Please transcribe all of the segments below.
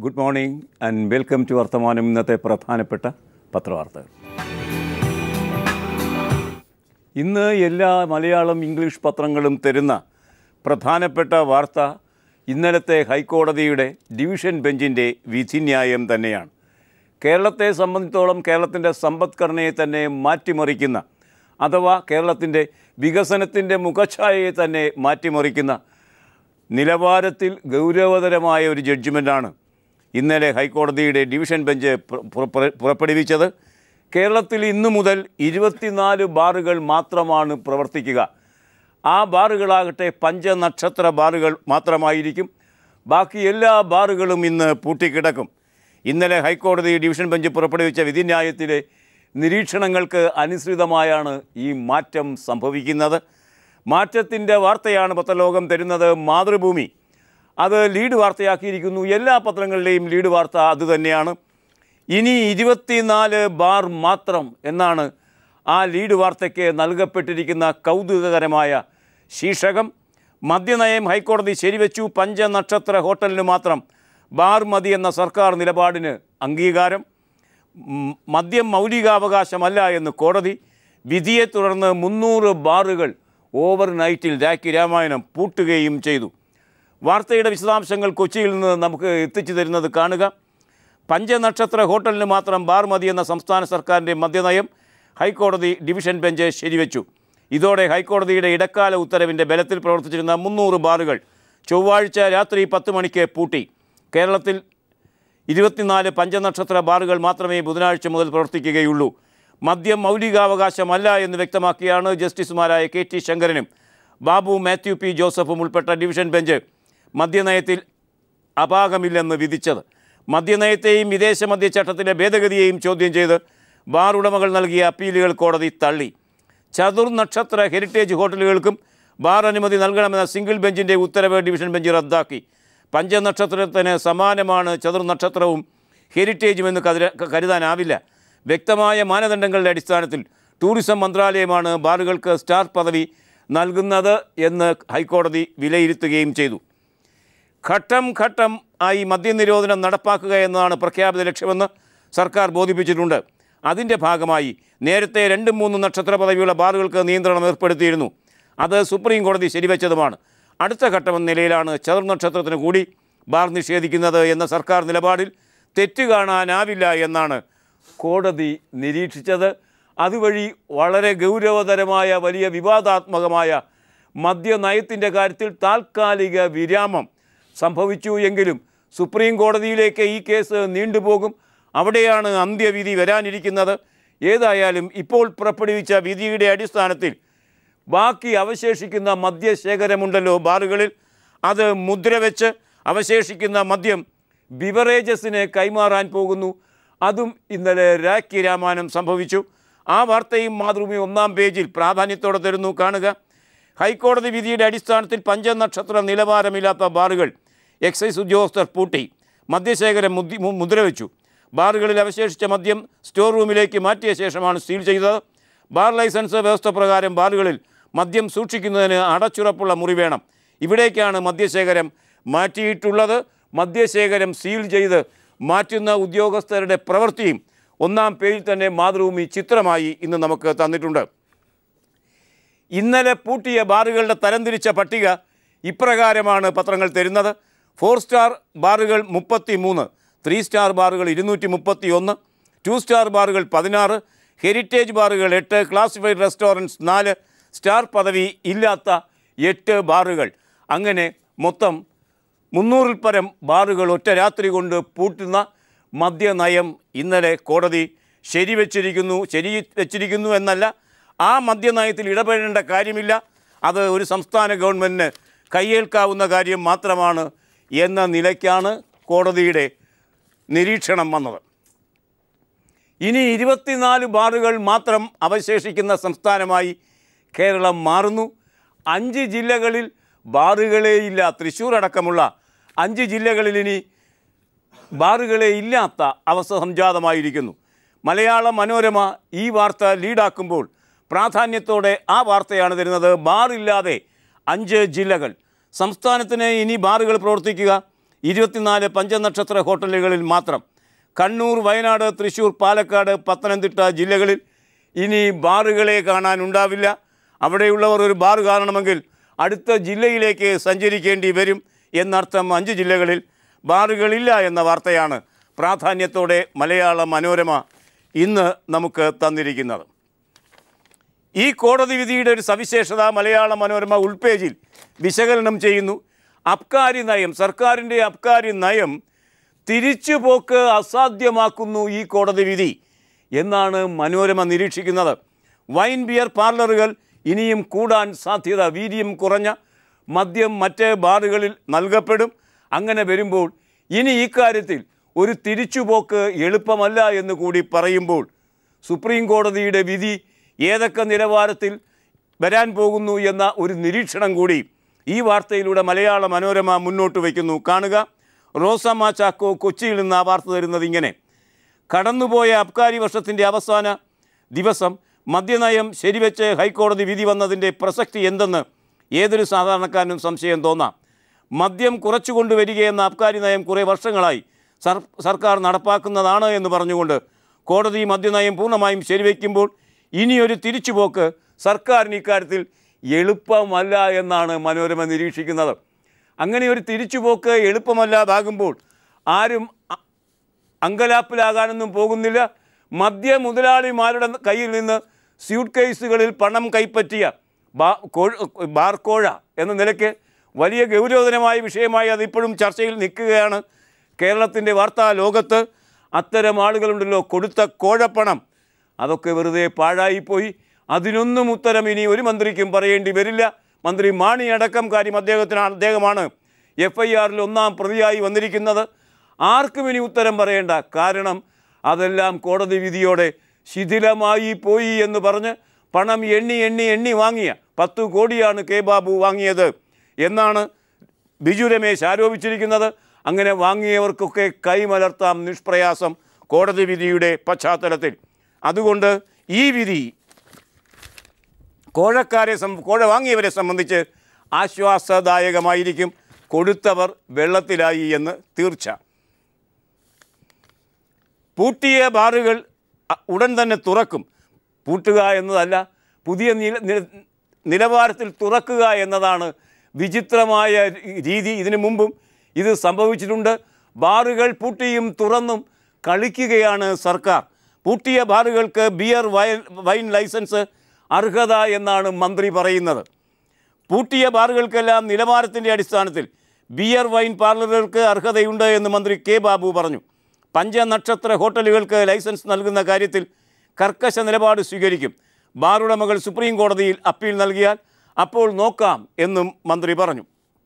good morning and welcome to Varthamanam ഇന്നത്തെ പ്രധാനപ്പെട്ട പത്രവാർത്തകൾ ഇന്ന് എല്ലാ മലയാളം ഇംഗ്ലീഷ് പത്രങ്ങളും തരുന്ന പ്രധാനപ്പെട്ട വാർത്ത ഇന്നലത്തെ ഹൈക്കോടതിയുടെ ഡിവിഷൻ ബെഞ്ചിൻ്റെ വിധിന്യായം തന്നെയാണ് കേരളത്തെ സംബന്ധിച്ചോളം കേരളത്തിൻ്റെ സമ്പദ്ഘടനയെ തന്നെ മാറ്റിമറിക്കുന്ന അഥവാ കേരളത്തിൻ്റെ വികസനത്തിൻ്റെ മുഖഛായയെ തന്നെ മാറ്റിമറിക്കുന്ന നിലവാരത്തിൽ ഗൗരവതരമായ ഒരു ജഡ്ജ്മെൻറ്റാണ് ഇന്നലെ ഹൈക്കോടതിയുടെ ഡിവിഷൻ ബെഞ്ച് പുറ- പുറ- പുറപ്പെടുവിച്ചത് കേരളത്തിൽ ഇന്നു മുതൽ ഇരുപത്തിനാല് ബാറുകൾ മാത്രമാണ് പ്രവർത്തിക്കുക ആ ബാറുകളാകട്ടെ പഞ്ചനക്ഷത്ര ബാറുകൾ മാത്രമായിരിക്കും ബാക്കി എല്ലാ ബാറുകളും ഇന്ന് പൂട്ടിക്കിടക്കും ഇന്നലെ ഹൈക്കോടതി ഡിവിഷൻ ബെഞ്ച് പുറപ്പെടുവിച്ച വിധിന്യായത്തിലെ നിരീക്ഷണങ്ങൾക്ക് അനുസൃതമായാണ് ഈ മാറ്റം സംഭവിക്കുന്നത് മാറ്റത്തിൻ്റെ വാർത്തയാണ് പത്രലോകം തരുന്നത് മാതൃഭൂമി അത് ലീഡ് വാർത്തയാക്കിയിരിക്കുന്നു എല്ലാ പത്രങ്ങളിലെയും ലീഡ് വാർത്ത അതുതന്നെയാണ് ഇനി ഇരുപത്തിനാല് ബാർ മാത്രം എന്നാണ് ആ ലീഡ് വാർത്തയ്ക്ക് നൽകപ്പെട്ടിരിക്കുന്ന കൗതുകകരമായ ശീർഷകം മദ്യനയം ഹൈക്കോടതി ശരിവെച്ചു പഞ്ചനക്ഷത്ര ഹോട്ടലിന് മാത്രം ബാർ മതി എന്ന സർക്കാർ നിലപാടിന് അംഗീകാരം ഉം, മദ്യം മൗലികാവകാശമല്ല എന്ന് കോടതി വിധിയെ തുടർന്ന് മുന്നൂറ് ബാറുകൾ ഓവർനൈറ്റിൽ രാഖി രാമായണം പൂട്ടുകയും ചെയ്തു വാർത്തയുടെ വിശദാംശങ്ങൾ കൊച്ചിയിൽ നിന്ന് നമുക്ക് എത്തിച്ചു തരുന്നത് കാണുക പഞ്ചനക്ഷത്ര ഹോട്ടലിന് മാത്രം ബാർ മതി എന്ന സംസ്ഥാന സർക്കാരിൻ്റെ മദ്യനയം ഹൈക്കോടതി ഡിവിഷൻ ബെഞ്ച് ശരിവെച്ചു ഇതോടെ ഹൈക്കോടതിയുടെ ഇടക്കാല ഉത്തരവിൻ്റെ ബലത്തിൽ പ്രവർത്തിച്ചിരുന്ന മുന്നൂറ് ബാറുകൾ ചൊവ്വാഴ്ച രാത്രി പത്ത് മണിക്ക് പൂട്ടി കേരളത്തിൽ ഇരുപത്തിനാല് പഞ്ചനക്ഷത്ര ബാറുകൾ മാത്രമേ ബുധനാഴ്ച മുതൽ പ്രവർത്തിക്കുകയുള്ളൂ മദ്യം മൗലികാവകാശമല്ല എന്ന് വ്യക്തമാക്കിയാണ് ജസ്റ്റിസുമാരായ കെ ടി ശങ്കരനും ബാബു മാത്യു പി ജോസഫും ഉൾപ്പെട്ട ഡിവിഷൻ ബെഞ്ച് മദ്യനയത്തിൽ അപാകമില്ലെന്ന് വിധിച്ചത് മദ്യനയത്തെയും വിദേശ മദ്യചട്ടത്തിലെ ഭേദഗതിയെയും ചോദ്യം ചെയ്ത് ബാർ ഉടമകൾ നൽകിയ അപ്പീലുകൾ കോടതി തള്ളി ചതുർനക്ഷത്ര ഹെറിറ്റേജ് ഹോട്ടലുകൾക്കും ബാർ അനുമതി നൽകണമെന്ന സിംഗിൾ ബെഞ്ചിൻ്റെ ഉത്തരവ് ഡിവിഷൻ ബെഞ്ച് റദ്ദാക്കി പഞ്ചനക്ഷത്രത്തിന് സമാനമാണ് ചതുർനക്ഷത്രവും ഹെറിറ്റേജുമെന്ന് കരുത കരുതാനാവില്ല വ്യക്തമായ മാനദണ്ഡങ്ങളുടെ അടിസ്ഥാനത്തിൽ ടൂറിസം മന്ത്രാലയമാണ് ബാറുകൾക്ക് സ്റ്റാർ പദവി നൽകുന്നത് എന്ന് ഹൈക്കോടതി വിലയിരുത്തുകയും ചെയ്തു ഘട്ടം ഘട്ടം ആയി മദ്യനിരോധനം നടപ്പാക്കുക എന്നതാണ് പ്രഖ്യാപിത ലക്ഷ്യമെന്ന് സർക്കാർ ബോധിപ്പിച്ചിട്ടുണ്ട് അതിൻ്റെ ഭാഗമായി നേരത്തെ രണ്ടും മൂന്നും നക്ഷത്ര പദവിയുള്ള ബാറുകൾക്ക് നിയന്ത്രണം ഏർപ്പെടുത്തിയിരുന്നു അത് സുപ്രീം കോടതി ശരിവെച്ചതുമാണ് അടുത്ത ഘട്ടമെന്ന നിലയിലാണ് ചതുർനക്ഷത്രത്തിന് കൂടി ബാർ നിഷേധിക്കുന്നത് എന്ന സർക്കാർ നിലപാടിൽ തെറ്റ് കാണാനാവില്ല എന്നാണ് കോടതി നിരീക്ഷിച്ചത് അതുവഴി വളരെ ഗൗരവതരമായ വലിയ വിവാദാത്മകമായ മദ്യനയത്തിൻ്റെ കാര്യത്തിൽ താൽക്കാലിക വിരാമം സംഭവിച്ചു എങ്കിലും സുപ്രീം കോടതിയിലേക്ക് ഈ കേസ് നീണ്ടുപോകും അവിടെയാണ് അന്ത്യവിധി വരാനിരിക്കുന്നത് ഏതായാലും ഇപ്പോൾ പുറപ്പെടുവിച്ച വിധിയുടെ അടിസ്ഥാനത്തിൽ ബാക്കി അവശേഷിക്കുന്ന മദ്യശേഖരമുണ്ടല്ലോ ബാറുകളിൽ അത് മുദ്ര വെച്ച് അവശേഷിക്കുന്ന മദ്യം ബിവറേജസിന് കൈമാറാൻ പോകുന്നു അതും ഇന്നലെ രാഖി രാമാനം സംഭവിച്ചു ആ വാർത്തയും മാതൃഭൂമി ഒന്നാം പേജിൽ പ്രാധാന്യത്തോടെ തരുന്നു കാണുക ഹൈക്കോടതി വിധിയുടെ അടിസ്ഥാനത്തിൽ പഞ്ചനക്ഷത്ര നിലവാരമില്ലാത്ത ബാറുകൾ എക്സൈസ് ഉദ്യോഗസ്ഥർ പൂട്ടി മദ്യശേഖരം മുദ്ര മുദ്ര വെച്ചു ബാറുകളിൽ അവശേഷിച്ച മദ്യം സ്റ്റോർ റൂമിലേക്ക് മാറ്റിയ ശേഷമാണ് സീൽ ചെയ്തത് ബാർ ലൈസൻസ് വ്യവസ്ഥ പ്രകാരം ബാറുകളിൽ മദ്യം സൂക്ഷിക്കുന്നതിന് അടച്ചുറപ്പുള്ള മുറി വേണം ഇവിടേക്കാണ് മദ്യശേഖരം മാറ്റിയിട്ടുള്ളത് മദ്യശേഖരം സീൽ ചെയ്ത് മാറ്റുന്ന ഉദ്യോഗസ്ഥരുടെ പ്രവൃത്തിയും ഒന്നാം പേജിൽ തന്നെ മാതൃഭൂമി ചിത്രമായി ഇന്ന് നമുക്ക് തന്നിട്ടുണ്ട് ഇന്നലെ പൂട്ടിയ ബാറുകളുടെ തരംതിരിച്ച പട്ടിക ഇപ്രകാരമാണ് പത്രങ്ങൾ തരുന്നത് ഫോർ സ്റ്റാർ ബാറുകൾ മുപ്പത്തി മൂന്ന് ത്രീ സ്റ്റാർ ബാറുകൾ ഇരുന്നൂറ്റി മുപ്പത്തി ഒന്ന് ടു സ്റ്റാർ ബാറുകൾ പതിനാറ് ഹെറിറ്റേജ് ബാറുകൾ എട്ട് ക്ലാസിഫൈഡ് റെസ്റ്റോറൻറ്റ്സ് നാല് സ്റ്റാർ പദവി ഇല്ലാത്ത എട്ട് ബാറുകൾ അങ്ങനെ മൊത്തം മുന്നൂറിൽ പരം ബാറുകൾ ഒറ്റ രാത്രി കൊണ്ട് പൂട്ടുന്ന മദ്യനയം ഇന്നലെ കോടതി ശരിവെച്ചിരിക്കുന്നു ശരി വെച്ചിരിക്കുന്നു എന്നല്ല ആ മദ്യനയത്തിൽ ഇടപെടേണ്ട കാര്യമില്ല അത് ഒരു സംസ്ഥാന ഗവൺമെൻറ്റിന് കയ്യേൽക്കാവുന്ന കാര്യം മാത്രമാണ് എന്ന നിലയ്ക്കാണ് കോടതിയുടെ നിരീക്ഷണം വന്നത് ഇനി ഇരുപത്തിനാല് ബാറുകൾ മാത്രം അവശേഷിക്കുന്ന സംസ്ഥാനമായി കേരളം മാറുന്നു അഞ്ച് ജില്ലകളിൽ ബാറുകളേ ഇല്ല തൃശ്ശൂർ അടക്കമുള്ള അഞ്ച് ജില്ലകളിൽ ഇനി ബാറുകളെ ഇല്ലാത്ത അവസ്ഥ സംജാതമായിരിക്കുന്നു മലയാള മനോരമ ഈ വാർത്ത ലീഡാക്കുമ്പോൾ പ്രാധാന്യത്തോടെ ആ വാർത്തയാണ് തരുന്നത് ബാറില്ലാതെ അഞ്ച് ജില്ലകൾ സംസ്ഥാനത്തിന് ഇനി ബാറുകൾ പ്രവർത്തിക്കുക ഇരുപത്തിനാല് പഞ്ചനക്ഷത്ര ഹോട്ടലുകളിൽ മാത്രം കണ്ണൂർ വയനാട് തൃശ്ശൂർ പാലക്കാട് പത്തനംതിട്ട ജില്ലകളിൽ ഇനി ബാറുകളെ കാണാനുണ്ടാവില്ല അവിടെയുള്ളവർ ഒരു ബാർ കാണണമെങ്കിൽ അടുത്ത ജില്ലയിലേക്ക് സഞ്ചരിക്കേണ്ടി വരും എന്നർത്ഥം അഞ്ച് ജില്ലകളിൽ ബാറുകളില്ല എന്ന വാർത്തയാണ് പ്രാധാന്യത്തോടെ മലയാള മനോരമ ഇന്ന് നമുക്ക് തന്നിരിക്കുന്നത് ഈ കോടതി വിധിയുടെ ഒരു സവിശേഷത മലയാള മനോരമ ഉൾപേജിൽ വിശകലനം ചെയ്യുന്നു അബ്കാരി നയം സർക്കാരിൻ്റെ അബ്കാരി നയം തിരിച്ചുപോക്ക് അസാധ്യമാക്കുന്നു ഈ കോടതി വിധി എന്നാണ് മനോരമ നിരീക്ഷിക്കുന്നത് വൈൻ ബിയർ പാർലറുകൾ ഇനിയും കൂടാൻ സാധ്യത വീര്യം കുറഞ്ഞ മദ്യം മറ്റ് ബാറുകളിൽ നൽകപ്പെടും അങ്ങനെ വരുമ്പോൾ ഇനി ഇക്കാര്യത്തിൽ ഒരു തിരിച്ചുപോക്ക് എളുപ്പമല്ല എന്ന് കൂടി പറയുമ്പോൾ സുപ്രീം കോടതിയുടെ വിധി ഏതൊക്കെ നിലവാരത്തിൽ വരാൻ പോകുന്നു എന്ന ഒരു നിരീക്ഷണം കൂടി ഈ വാർത്തയിലൂടെ മലയാള മനോരമ മുന്നോട്ട് വയ്ക്കുന്നു കാണുക റോസമ്മ ചാക്കോ കൊച്ചിയിൽ നിന്ന് ആ വാർത്ത തരുന്നത് ഇങ്ങനെ കടന്നുപോയ അബ്കാരി വർഷത്തിൻ്റെ അവസാന ദിവസം മദ്യനയം ശരിവെച്ച് ഹൈക്കോടതി വിധി വന്നതിൻ്റെ പ്രസക്തി എന്തെന്ന് ഏതൊരു സാധാരണക്കാരനും സംശയം തോന്നാം മദ്യം കുറച്ചു കൊണ്ടുവരികയെന്ന അബ്കാരി നയം കുറേ വർഷങ്ങളായി സർ സർക്കാർ നടപ്പാക്കുന്നതാണ് എന്ന് പറഞ്ഞുകൊണ്ട് കോടതി മദ്യനയം പൂർണ്ണമായും ശരിവയ്ക്കുമ്പോൾ ഇനിയൊരു തിരിച്ചുപോക്ക് സർക്കാരിന് ഇക്കാര്യത്തിൽ എളുപ്പമല്ല എന്നാണ് മനോരമ നിരീക്ഷിക്കുന്നത് അങ്ങനെ ഒരു തിരിച്ചുപോക്ക് എളുപ്പമല്ലാതാകുമ്പോൾ ആരും അ- അങ്കലാപ്പിലാകാനൊന്നും പോകുന്നില്ല മദ്യ മുതലാളിമാരുടെ കയ്യിൽ നിന്ന് സ്യൂട്ട് കേസുകളിൽ പണം കൈപ്പറ്റിയ ബാ കോഴ ബാർക്കോഴ എന്ന നിലയ്ക്ക് വലിയ ഗൗരവതരമായ വിഷയമായി അതിപ്പോഴും ചർച്ചയിൽ നിൽക്കുകയാണ് കേരളത്തിൻ്റെ വാർത്താ ലോകത്ത് അത്തരം ആളുകളുണ്ടല്ലോ കൊടുത്ത കോഴപ്പണം അതൊക്കെ വെറുതെ പാഴായിപ്പോയി അതിനൊന്നും ഉത്തരം ഇനി ഒരു മന്ത്രിക്കും പറയേണ്ടി വരില്ല മന്ത്രി മാണി അടക്കം കാര്യം അദ്ദേഹത്തിനാണ് അദ്ദേഹമാണ് എഫ് ഐ ആറിൽ ഒന്നാം പ്രതിയായി വന്നിരിക്കുന്നത് ആർക്കും ഇനി ഉത്തരം പറയേണ്ട കാരണം അതെല്ലാം കോടതി വിധിയോടെ ശിഥിലമായി പോയി എന്ന് പറഞ്ഞ് പണം എണ്ണി എണ്ണി എണ്ണി വാങ്ങിയ പത്ത് കോടിയാണ് കെ ബാബു വാങ്ങിയത് എന്നാണ് ബിജു രമേശ് ആരോപിച്ചിരിക്കുന്നത് അങ്ങനെ വാങ്ങിയവർക്കൊക്കെ കൈമലർത്താം നിഷ്പ്രയാസം കോടതി വിധിയുടെ പശ്ചാത്തലത്തിൽ അതുകൊണ്ട് ഈ വിധി കോഴക്കാരെ സം കോഴ വാങ്ങിയവരെ സംബന്ധിച്ച് ആശ്വാസദായകമായിരിക്കും കൊടുത്തവർ വെള്ളത്തിലായി എന്ന് തീർച്ച പൂട്ടിയ ബാറുകൾ അ, ഉടൻ തന്നെ തുറക്കും പൂട്ടുക എന്നതല്ല പുതിയ നില നില- നിലവാരത്തിൽ തുറക്കുക എന്നതാണ് വിചിത്രമായ രീതി ഇതിനു മുമ്പും ഇത് സംഭവിച്ചിട്ടുണ്ട് ബാറുകൾ പൂട്ടിയും തുറന്നും കളിക്കുകയാണ് സർക്കാർ പൂട്ടിയ ബാറുകൾക്ക് ബിയർ വൈൻ വൈൻ ലൈസൻസ് അർഹത എന്നാണ് മന്ത്രി പറയുന്നത് പൂട്ടിയ ബാറുകൾക്കെല്ലാം നിലവാരത്തിൻ്റെ അടിസ്ഥാനത്തിൽ ബിയർ വൈൻ പാർലറുകൾക്ക് അർഹതയുണ്ട് എന്ന് മന്ത്രി കെ ബാബു പറഞ്ഞു പഞ്ചനക്ഷത്ര ഹോട്ടലുകൾക്ക് ലൈസൻസ് നൽകുന്ന കാര്യത്തിൽ കർക്കശ നിലപാട് സ്വീകരിക്കും ബാറുടമകൾ സുപ്രീം കോടതിയിൽ അപ്പീൽ നൽകിയാൽ അപ്പോൾ നോക്കാം എന്നും മന്ത്രി പറഞ്ഞു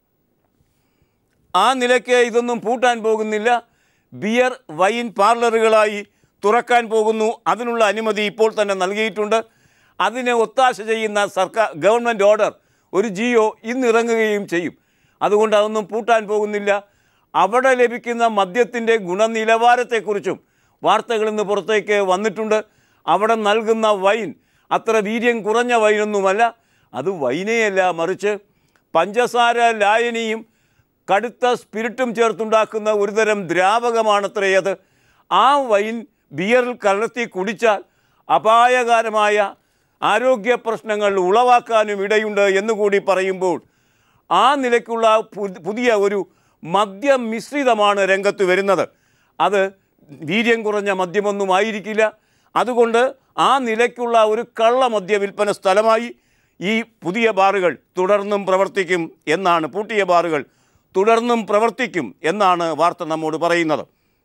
ആ നിലയ്ക്ക് ഇതൊന്നും പൂട്ടാൻ പോകുന്നില്ല ബിയർ വൈൻ പാർലറുകളായി തുറക്കാൻ പോകുന്നു അതിനുള്ള അനുമതി ഇപ്പോൾ തന്നെ നൽകിയിട്ടുണ്ട് അതിനെ ഒത്താശ ചെയ്യുന്ന സർക്കാർ ഗവൺമെൻറ് ഓർഡർ ഒരു ജിയോ ഇന്നിറങ്ങുകയും ചെയ്യും അതുകൊണ്ട് അതൊന്നും പൂട്ടാൻ പോകുന്നില്ല അവിടെ ലഭിക്കുന്ന മദ്യത്തിൻ്റെ ഗുണനിലവാരത്തെക്കുറിച്ചും വാർത്തകൾ ഇന്ന് പുറത്തേക്ക് വന്നിട്ടുണ്ട് അവിടെ നൽകുന്ന വൈൻ അത്ര വീര്യം കുറഞ്ഞ വൈനൊന്നുമല്ല അത് വൈനയല്ല മറിച്ച് പഞ്ചസാര ലായനിയും കടുത്ത സ്പിരിറ്റും ചേർത്തുണ്ടാക്കുന്ന ഒരുതരം ദ്രാവകമാണത്രേ അത് ആ വൈൻ ബിയറിൽ കലർത്തി കുടിച്ചാൽ അപായകരമായ ആരോഗ്യ പ്രശ്നങ്ങൾ ഉളവാക്കാനും ഇടയുണ്ട് എന്നുകൂടി പറയുമ്പോൾ ആ നിലയ്ക്കുള്ള പു- പുതിയ ഒരു മദ്യ മിശ്രിതമാണ് രംഗത്ത് വരുന്നത് അത് വീര്യം കുറഞ്ഞ മദ്യമൊന്നും ആയിരിക്കില്ല അതുകൊണ്ട് ആ നിലയ്ക്കുള്ള ഒരു കള്ളമദ്യ വിൽപ്പന സ്ഥലമായി ഈ പുതിയ ബാറുകൾ തുടർന്നും പ്രവർത്തിക്കും എന്നാണ് പൂട്ടിയ ബാറുകൾ തുടർന്നും പ്രവർത്തിക്കും എന്നാണ് വാർത്ത നമ്മോട് പറയുന്നത്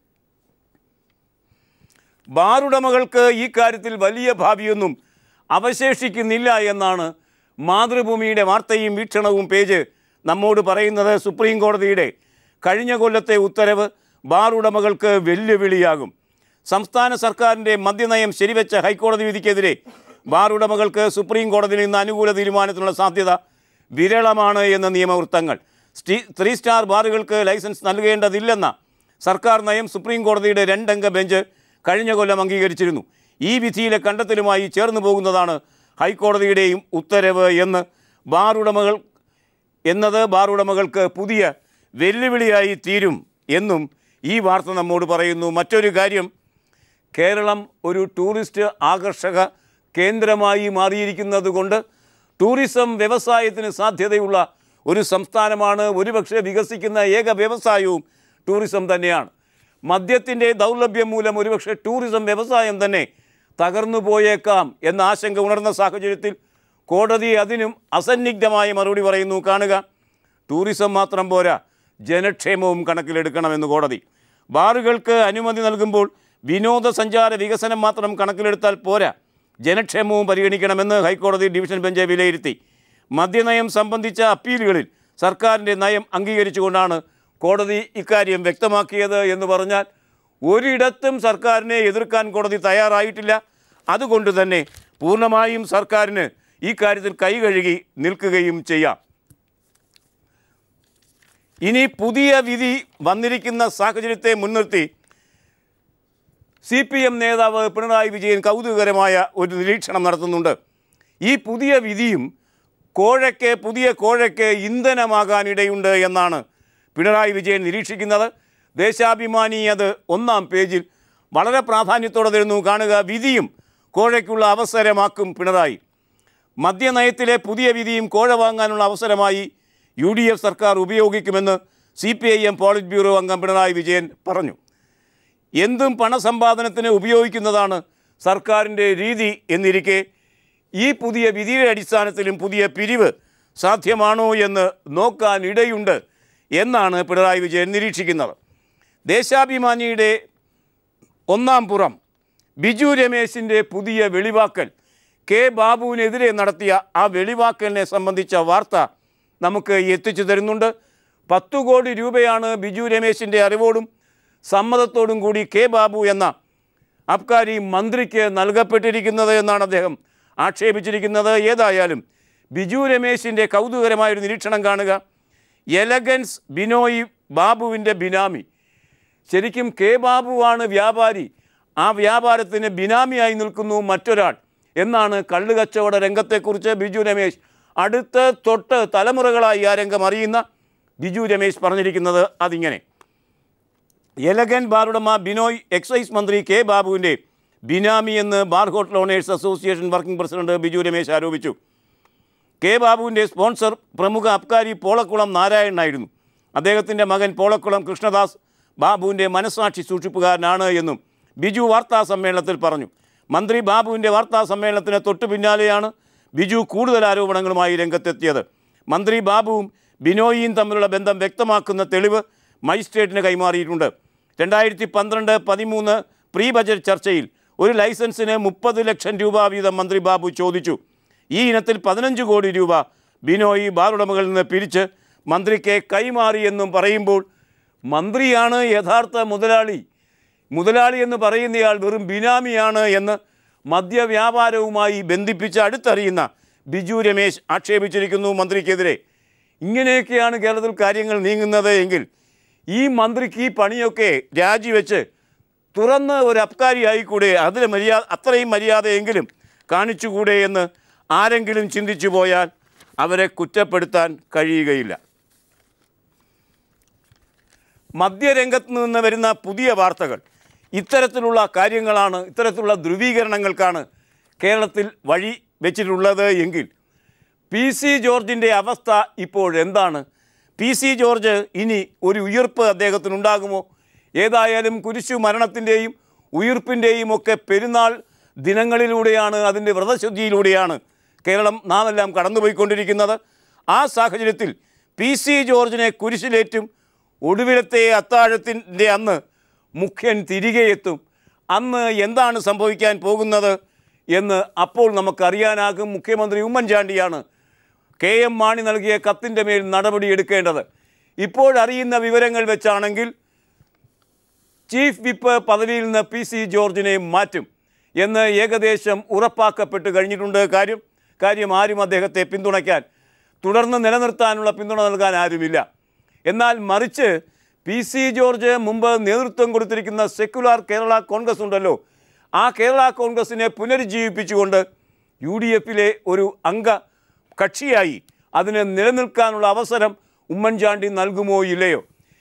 ബാറുടമകൾക്ക് ഈ കാര്യത്തിൽ വലിയ ഭാവിയൊന്നും അവശേഷിക്കുന്നില്ല എന്നാണ് മാതൃഭൂമിയുടെ വാർത്തയും വീക്ഷണവും പേജ് നമ്മോട് പറയുന്നത് സുപ്രീം കോടതിയുടെ കഴിഞ്ഞ കൊല്ലത്തെ ഉത്തരവ് ബാറുടമകൾക്ക് വെല്ലുവിളിയാകും സംസ്ഥാന സർക്കാരിൻ്റെ മദ്യനയം ശരിവെച്ച ഹൈക്കോടതി വിധിക്കെതിരെ ബാറുടമകൾക്ക് സുപ്രീം കോടതിയിൽ നിന്ന് അനുകൂല തീരുമാനത്തിനുള്ള സാധ്യത വിരളമാണ് എന്ന നിയമവൃത്തങ്ങൾ സ്റ്റി ത്രീ സ്റ്റാർ ബാറുകൾക്ക് ലൈസൻസ് നൽകേണ്ടതില്ലെന്ന സർക്കാർ നയം സുപ്രീം കോടതിയുടെ രണ്ടംഗ ബെഞ്ച് കഴിഞ്ഞ കൊല്ലം അംഗീകരിച്ചിരുന്നു ഈ വിധിയിലെ കണ്ടെത്തലുമായി ചേർന്നു പോകുന്നതാണ് ഹൈക്കോടതിയുടെയും ഉത്തരവ് എന്ന് ബാറുടമകൾ എന്നത് ബാറുടമകൾക്ക് പുതിയ വെല്ലുവിളിയായി തീരും എന്നും ഈ വാർത്ത നമ്മോട് പറയുന്നു മറ്റൊരു കാര്യം കേരളം ഒരു ടൂറിസ്റ്റ് ആകർഷക കേന്ദ്രമായി മാറിയിരിക്കുന്നത് കൊണ്ട് ടൂറിസം വ്യവസായത്തിന് സാധ്യതയുള്ള ഒരു സംസ്ഥാനമാണ് ഒരുപക്ഷെ വികസിക്കുന്ന ഏക വ്യവസായവും ടൂറിസം തന്നെയാണ് മദ്യത്തിൻ്റെ ദൗർലഭ്യം മൂലം ഒരുപക്ഷെ ടൂറിസം വ്യവസായം തന്നെ തകർന്നു പോയേക്കാം എന്ന ആശങ്ക ഉണർന്ന സാഹചര്യത്തിൽ കോടതി അതിനും അസന്നിഗ്ധമായ മറുപടി പറയുന്നു കാണുക ടൂറിസം മാത്രം പോരാ ജനക്ഷേമവും കണക്കിലെടുക്കണമെന്ന് കോടതി ബാറുകൾക്ക് അനുമതി നൽകുമ്പോൾ വിനോദസഞ്ചാര വികസനം മാത്രം കണക്കിലെടുത്താൽ പോരാ ജനക്ഷേമവും പരിഗണിക്കണമെന്ന് ഹൈക്കോടതി ഡിവിഷൻ ബെഞ്ച് വിലയിരുത്തി മദ്യനയം സംബന്ധിച്ച അപ്പീലുകളിൽ സർക്കാരിൻ്റെ നയം അംഗീകരിച്ചുകൊണ്ടാണ് കോടതി ഇക്കാര്യം വ്യക്തമാക്കിയത് എന്ന് പറഞ്ഞാൽ ഒരിടത്തും സർക്കാരിനെ എതിർക്കാൻ കോടതി തയ്യാറായിട്ടില്ല അതുകൊണ്ട് തന്നെ പൂർണ്ണമായും സർക്കാരിന് ഈ കാര്യത്തിൽ കൈകഴുകി നിൽക്കുകയും ചെയ്യാം ഇനി പുതിയ വിധി വന്നിരിക്കുന്ന സാഹചര്യത്തെ മുൻനിർത്തി സി പി എം നേതാവ് പിണറായി വിജയൻ കൗതുകകരമായ ഒരു നിരീക്ഷണം നടത്തുന്നുണ്ട് ഈ പുതിയ വിധിയും കോഴയ്ക്ക് പുതിയ കോഴയ്ക്ക് ഇന്ധനമാകാനിടയുണ്ട് എന്നാണ് പിണറായി വിജയൻ നിരീക്ഷിക്കുന്നത് ദേശാഭിമാനി അത് ഒന്നാം പേജിൽ വളരെ പ്രാധാന്യത്തോടെ തരുന്നു കാണുക വിധിയും കോഴയ്ക്കുള്ള അവസരമാക്കും പിണറായി മദ്യനയത്തിലെ പുതിയ വിധിയും കോഴ വാങ്ങാനുള്ള അവസരമായി യു ഡി എഫ് സർക്കാർ ഉപയോഗിക്കുമെന്ന് C P I M politburo അംഗം പിണറായി വിജയൻ പറഞ്ഞു എന്തും പണസമ്പാദനത്തിന് ഉപയോഗിക്കുന്നതാണ് സർക്കാരിൻ്റെ രീതി എന്നിരിക്കെ ഈ പുതിയ വിധിയുടെ അടിസ്ഥാനത്തിലും പുതിയ പിരിവ് സാധ്യമാണോ എന്ന് നോക്കാൻ ഇടയുണ്ട് എന്നാണ് പിണറായി വിജയൻ നിരീക്ഷിക്കുന്നത് ദേശാഭിമാനിയുടെ ഒന്നാം പുറം ബിജു രമേശിൻ്റെ പുതിയ വെളിവാക്കൽ കെ ബാബുവിനെതിരെ നടത്തിയ ആ വെളിവാക്കലിനെ സംബന്ധിച്ച വാർത്ത നമുക്ക് എത്തിച്ചു തരുന്നുണ്ട് പത്തു കോടി രൂപയാണ് ബിജു രമേശിൻ്റെ അറിവോടും സമ്മതത്തോടും കൂടി കെ ബാബു എന്ന അബ്കാരി മന്ത്രിക്ക് നൽകപ്പെട്ടിരിക്കുന്നത് എന്നാണ് അദ്ദേഹം ആക്ഷേപിച്ചിരിക്കുന്നത് ഏതായാലും ബിജു രമേശിൻ്റെ കൗതുകരമായൊരു നിരീക്ഷണം കാണുക എലഗൻസ് ബിനോയ് ബാബുവിൻ്റെ ബിനാമി ശരിക്കും കെ ബാബുവാണ് വ്യാപാരി ആ വ്യാപാരത്തിന് ബിനാമിയായി നിൽക്കുന്നു മറ്റൊരാൾ എന്നാണ് കള്ളുകച്ചവട രംഗത്തെക്കുറിച്ച് ബിജു രമേശ് അടുത്ത് തൊട്ട് തലമുറകളായി ആ രംഗം അറിയുന്ന ബിജു രമേശ് പറഞ്ഞിരിക്കുന്നത് അതിങ്ങനെ എലഗൻ ബാറുടമ ബിനോയ് എക്സൈസ് മന്ത്രി കെ ബാബുവിൻ്റെ ബിനാമി എന്ന് bar hotel owners association working president Biju Ramesh ആരോപിച്ചു കെ ബാബുവിൻ്റെ സ്പോൺസർ പ്രമുഖ അബ്കാരി പോളക്കുളം നാരായണനായിരുന്നു അദ്ദേഹത്തിൻ്റെ മകൻ പോളക്കുളം കൃഷ്ണദാസ് ബാബുവിൻ്റെ മനസ്സാക്ഷി സൂക്ഷിപ്പുകാരനാണ് എന്നും ബിജു വാർത്താ സമ്മേളനത്തിൽ പറഞ്ഞു മന്ത്രി ബാബുവിൻ്റെ വാർത്താ സമ്മേളനത്തിന് തൊട്ടു പിന്നാലെയാണ് ബിജു കൂടുതൽ ആരോപണങ്ങളുമായി രംഗത്തെത്തിയത് മന്ത്രി ബാബുവും ബിനോയിയും തമ്മിലുള്ള ബന്ധം വ്യക്തമാക്കുന്ന തെളിവ് മജിസ്ട്രേറ്റിന് കൈമാറിയിട്ടുണ്ട് രണ്ടായിരത്തി പന്ത്രണ്ട് പതിമൂന്ന് പ്രീ ബജറ്റ് ചർച്ചയിൽ ഒരു ലൈസൻസിന് മുപ്പത് ലക്ഷം രൂപ വീതം മന്ത്രി ബാബു ചോദിച്ചു ഈ ഇനത്തിൽ പതിനഞ്ച് കോടി രൂപ ബിനോയി ബാറുടമകളിൽ നിന്ന് പിരിച്ച് മന്ത്രിക്ക് കൈമാറിയെന്നും പറയുമ്പോൾ മന്ത്രിയാണ് യഥാർത്ഥ മുതലാളി മുതലാളി എന്ന് പറയുന്നയാൾ വെറും ബിനാമിയാണ് എന്ന് മദ്യവ്യാപാരവുമായി ബന്ധിപ്പിച്ച് അടുത്തറിയുന്ന ബിജു രമേശ് ആക്ഷേപിച്ചിരിക്കുന്നു മന്ത്രിക്കെതിരെ ഇങ്ങനെയൊക്കെയാണ് കേരളത്തിൽ കാര്യങ്ങൾ നീങ്ങുന്നത് എങ്കിൽ ഈ മന്ത്രിക്ക് ഈ പണിയൊക്കെ രാജിവെച്ച് തുറന്ന് ഒരു അബ്കാരി ആയിക്കൂടെ അതിന് മര്യാദ അത്രയും മര്യാദയെങ്കിലും കാണിച്ചുകൂടെ എന്ന് ആരെങ്കിലും ചിന്തിച്ചു പോയാൽ അവരെ കുറ്റപ്പെടുത്താൻ കഴിയുകയില്ല മദ്യരംഗത്ത് നിന്ന് വരുന്ന പുതിയ വാർത്തകൾ ഇത്തരത്തിലുള്ള കാര്യങ്ങളാണ് ഇത്തരത്തിലുള്ള ധ്രുവീകരണങ്ങൾക്കാണ് കേരളത്തിൽ വഴി വെച്ചിട്ടുള്ളത് എങ്കിൽ പി സി ജോർജിൻ്റെ അവസ്ഥ ഇപ്പോൾ എന്താണ് പി സി ജോർജ് ഇനി ഒരു ഉയർപ്പ് അദ്ദേഹത്തിനുണ്ടാകുമോ ഏതായാലും കുരിശു മരണത്തിൻ്റെയും ഉയിർപ്പിൻ്റെയും ഒക്കെ പെരുന്നാൾ ദിനങ്ങളിലൂടെയാണ് അതിൻ്റെ വ്രതശുദ്ധിയിലൂടെയാണ് കേരളം നാം എല്ലാം കടന്നുപോയിക്കൊണ്ടിരിക്കുന്നത് ആ സാഹചര്യത്തിൽ പി സി ജോർജിനെ കുരിശിലേറ്റും ഒടുവിലത്തെ അത്താഴത്തിൻ്റെ അന്ന് മുഖ്യൻ തിരികെ എത്തും അന്ന് എന്താണ് സംഭവിക്കാൻ പോകുന്നത് എന്ന് അപ്പോൾ നമുക്കറിയാനാകും മുഖ്യമന്ത്രി ഉമ്മൻചാണ്ടിയാണ് കെ എം മാണി നൽകിയ കത്തിൻ്റെ മേൽ നടപടി എടുക്കേണ്ടത് ഇപ്പോഴറിയുന്ന വിവരങ്ങൾ വെച്ചാണെങ്കിൽ ചീഫ് വിപ്പ് പദവിയിൽ നിന്ന് പി സി ജോർജിനെ മാറ്റും എന്ന് ഏകദേശം ഉറപ്പാക്കപ്പെട്ട് കഴിഞ്ഞിട്ടുണ്ട് കാര്യം കാര്യം ആരും അദ്ദേഹത്തെ പിന്തുണയ്ക്കാൻ തുടർന്ന് നിലനിർത്താനുള്ള പിന്തുണ നൽകാൻ ആരുമില്ല എന്നാൽ മറിച്ച് പി സി ജോർജ് മുമ്പ് നേതൃത്വം കൊടുത്തിരിക്കുന്ന സെക്യുലർ കേരള കോൺഗ്രസ് ഉണ്ടല്ലോ ആ കേരള കോൺഗ്രസിനെ പുനരുജ്ജീവിപ്പിച്ചുകൊണ്ട് യു ഡി എഫിലെ ഒരു അംഗ കക്ഷിയായി അതിന് നിലനിൽക്കാനുള്ള അവസരം ഉമ്മൻചാണ്ടി നൽകുമോ ഇല്ലയോ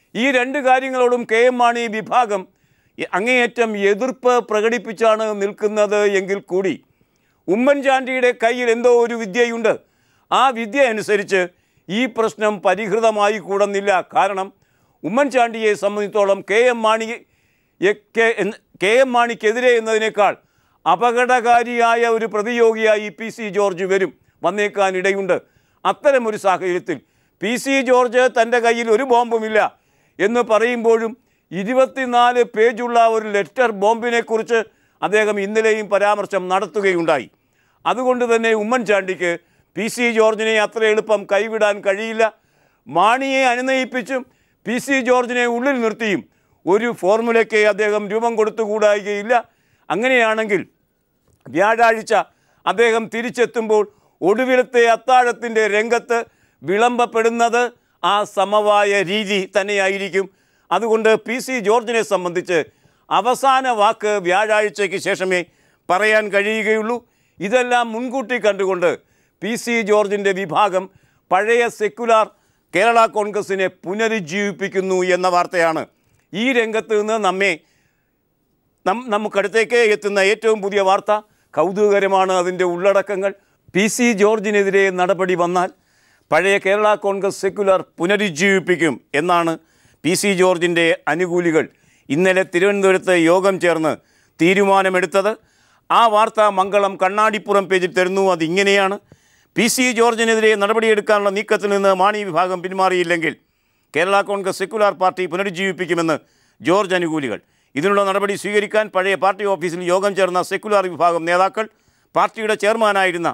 ഈ രണ്ട് കാര്യങ്ങളോടും കെ എം മാണി വിഭാഗം അങ്ങേയറ്റം എതിർപ്പ് പ്രകടിപ്പിച്ചാണ് നിൽക്കുന്നത് എങ്കിൽ കൂടി ഉമ്മൻചാണ്ടിയുടെ കയ്യിൽ എന്തോ ഒരു വിദ്യയുണ്ട് ആ വിദ്യ അനുസരിച്ച് ഈ പ്രശ്നം പരിഹൃതമായി കൂടുന്നില്ല കാരണം ഉമ്മൻചാണ്ടിയെ സംബന്ധിച്ചോളം K M Mani K M മാണിക്കെതിരെ എന്നതിനേക്കാൾ അപകടകാരിയായ ഒരു പ്രതിയോഗിയായി പി സി ജോർജ് വരും വന്നേക്കാൻ ഇടയുണ്ട് അത്തരമൊരു സാഹചര്യത്തിൽ പി സി ജോർജ് തൻ്റെ കയ്യിൽ ഒരു ബോംബുമില്ല എന്ന് പറയുമ്പോഴും ഇരുപത്തിനാല് പേജുള്ള ഒരു ലെറ്റർ ബോംബിനെക്കുറിച്ച് അദ്ദേഹം ഇന്നലെയും പരാമർശം നടത്തുകയുണ്ടായി അതുകൊണ്ട് തന്നെ ഉമ്മൻചാണ്ടിക്ക് പി സി ജോർജിനെ അത്ര എളുപ്പം കൈവിടാൻ കഴിയില്ല മാണിയെ അനുനയിപ്പിച്ചും പി സി ജോർജിനെ ഉള്ളിൽ നിർത്തിയും ഒരു ഫോർമുലയ്ക്ക് അദ്ദേഹം രൂപം കൊടുത്തുകൂടായികയില്ല അങ്ങനെയാണെങ്കിൽ വ്യാഴാഴ്ച അദ്ദേഹം തിരിച്ചെത്തുമ്പോൾ ഒടുവിലത്തെ അത്താഴത്തിൻ്റെ രംഗത്ത് വിളമ്പപ്പെടുന്നത് ആ സമവായ രീതി തന്നെയായിരിക്കും അതുകൊണ്ട് പി സി ജോർജിനെ സംബന്ധിച്ച് അവസാന വാക്ക് വ്യാഴാഴ്ചയ്ക്ക് ശേഷമേ പറയാൻ കഴിയുകയുള്ളൂ ഇതെല്ലാം മുൻകൂട്ടി കണ്ടുകൊണ്ട് പി സി ജോർജിൻ്റെ വിഭാഗം പഴയ സെക്കുലാർ കേരള കോൺഗ്രസിനെ പുനരുജ്ജീവിപ്പിക്കുന്നു എന്ന വാർത്തയാണ് ഈ രംഗത്ത് നിന്ന് നമ്മെ നം നമുക്കടുത്തേക്ക് എത്തുന്ന ഏറ്റവും പുതിയ വാർത്ത കൗതുകകരമാണ് അതിൻ്റെ ഉള്ളടക്കങ്ങൾ പി സി ജോർജിനെതിരെ നടപടി വന്നാൽ പഴയ കേരള കോൺഗ്രസ് സെക്കുലർ പുനരുജ്ജീവിപ്പിക്കും എന്നാണ് പി സി ജോർജിൻ്റെ അനുകൂലികൾ ഇന്നലെ തിരുവനന്തപുരത്ത് യോഗം ചേർന്ന് തീരുമാനമെടുത്തത് ആ വാർത്ത മംഗളം കണ്ണാടിപ്പുറം പേജിൽ തരുന്നു അതിങ്ങനെയാണ് പി സി ജോർജിനെതിരെ നടപടിയെടുക്കാനുള്ള നീക്കത്തിൽ നിന്ന് മാണി വിഭാഗം പിന്മാറിയില്ലെങ്കിൽ കേരള കോൺഗ്രസ് സെക്കുലാർ പാർട്ടി പുനരുജ്ജീവിപ്പിക്കുമെന്ന് ജോർജ് അനുകൂലികൾ ഇതിനുള്ള നടപടി സ്വീകരിക്കാൻ പഴയ പാർട്ടി ഓഫീസിൽ യോഗം ചേർന്ന സെക്കുലാർ വിഭാഗം നേതാക്കൾ പാർട്ടിയുടെ ചെയർമാനായിരുന്ന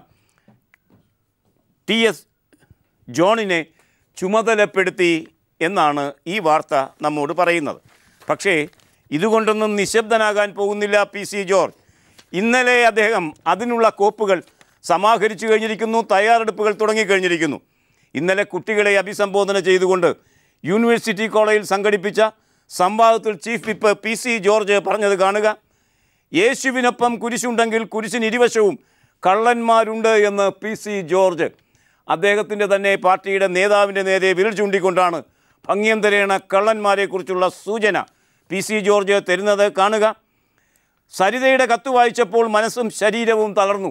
ടി എസ് ജോണിനെ ചുമതലപ്പെടുത്തി എന്നാണ് ഈ വാർത്ത നമ്മോട് പറയുന്നത് പക്ഷേ ഇതുകൊണ്ടൊന്നും നിശബ്ദനാകാൻ പോകുന്നില്ല പി സി ജോർജ് ഇന്നലെ അദ്ദേഹം അതിനുള്ള കോപ്പുകൾ സമാഹരിച്ചു കഴിഞ്ഞിരിക്കുന്നു തയ്യാറെടുപ്പുകൾ തുടങ്ങിക്കഴിഞ്ഞിരിക്കുന്നു ഇന്നലെ കുട്ടികളെ അഭിസംബോധന ചെയ്തുകൊണ്ട് യൂണിവേഴ്സിറ്റി കോളേജിൽ സംഘടിപ്പിച്ച സംവാദത്തിൽ chief whip P C George പറഞ്ഞത് കാണുക യേശുവിനൊപ്പം കുരിശുണ്ടെങ്കിൽ കുരിശിന് ഇരുവശവും കള്ളന്മാരുണ്ട് എന്ന് പി സി ജോർജ് അദ്ദേഹത്തിൻ്റെ തന്നെ പാർട്ടിയുടെ നേതാവിൻ്റെ നേരെ വിരൽ ചൂണ്ടിക്കൊണ്ടാണ് ഭംഗ്യന്തരേണ കള്ളന്മാരെക്കുറിച്ചുള്ള സൂചന പി സി ജോർജ് തരുന്നത് കാണുക സരിതയുടെ കത്ത് വായിച്ചപ്പോൾ മനസ്സും ശരീരവും തളർന്നു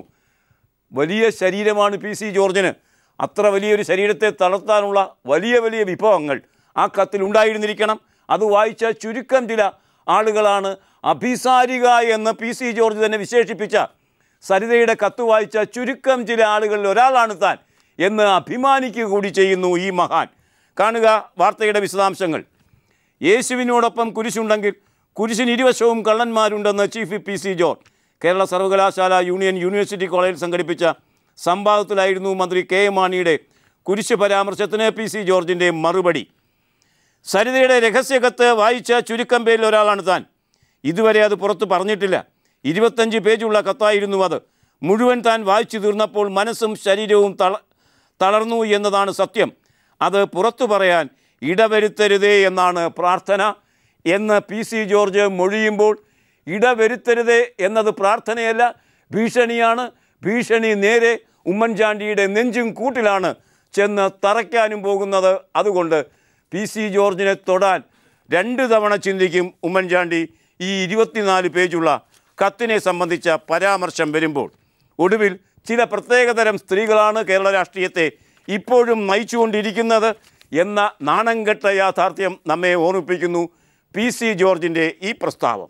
വലിയ ശരീരമാണ് പി സി ജോർജിന് അത്ര വലിയൊരു ശരീരത്തെ തളർത്താനുള്ള വലിയ വലിയ വിഭവങ്ങൾ ആ കത്തിൽ ഉണ്ടായിരുന്നിരിക്കണം അത് വായിച്ച ചുരുക്കം ചില ആളുകളാണ് അഭിസാരിക എന്ന് പി സി ജോർജ് തന്നെ വിശേഷിപ്പിച്ച സരിതയുടെ കത്ത് വായിച്ച ചുരുക്കം ചില ആളുകളിൽ ഒരാളാണ് താൻ എന്ന് അഭിമാനിക്കുക കൂടി ചെയ്യുന്നു ഈ മഹാൻ കാണുക വാർത്തയുടെ വിശദാംശങ്ങൾ യേശുവിനോടൊപ്പം കുരിശുണ്ടെങ്കിൽ കുരിശിന് ഇരുവശവും കള്ളന്മാരുണ്ടെന്ന് chief P C George Kerala സർവകലാശാല യൂണിയൻ യൂണിവേഴ്സിറ്റി കോളേജിൽ സംഘടിപ്പിച്ച സംവാദത്തിലായിരുന്നു മന്ത്രി കെ എം മാണിയുടെ കുരിശ് പരാമർശത്തിന് പി സി ജോർജിൻ്റെ മറുപടി സരിതയുടെ രഹസ്യകത്ത് വായിച്ച ചുരുക്കം പേരിൽ ഒരാളാണ് താൻ ഇതുവരെ അത് പുറത്ത് പറഞ്ഞിട്ടില്ല ഇരുപത്തഞ്ച് പേജുള്ള കത്തായിരുന്നു അത് മുഴുവൻ താൻ വായിച്ചു തീർന്നപ്പോൾ മനസ്സും ശരീരവും തള തളർന്നു എന്നതാണ് സത്യം അത് പുറത്തു പറയാൻ ഇടവരുത്തരുതേ എന്നാണ് പ്രാർത്ഥന എന്ന് പി സി ജോർജ് മൊഴിയുമ്പോൾ ഇടവരുത്തരുതേ എന്നത് പ്രാർത്ഥനയല്ല ഭീഷണിയാണ് ഭീഷണി നേരെ ഉമ്മൻചാണ്ടിയുടെ നെഞ്ചും കൂട്ടിലാണ് ചെന്ന് തറയ്ക്കാനും പോകുന്നത് അതുകൊണ്ട് പി സി ജോർജിനെ തൊടാൻ രണ്ട് തവണ ചിന്തിക്കും ഉമ്മൻചാണ്ടി ഈ ഇരുപത്തിനാല് പേജുള്ള കത്തിനെ സംബന്ധിച്ച പരാമർശം വരുമ്പോൾ ഒടുവിൽ ചില പ്രത്യേകതരം സ്ത്രീകളാണ് കേരള രാഷ്ട്രീയത്തെ ഇപ്പോഴും നയിച്ചുകൊണ്ടിരിക്കുന്നത് എന്ന നാണംകെട്ട യാഥാർത്ഥ്യം നമ്മെ ഓർമ്മിപ്പിക്കുന്നു പി സി ജോർജിൻ്റെ ഈ പ്രസ്താവം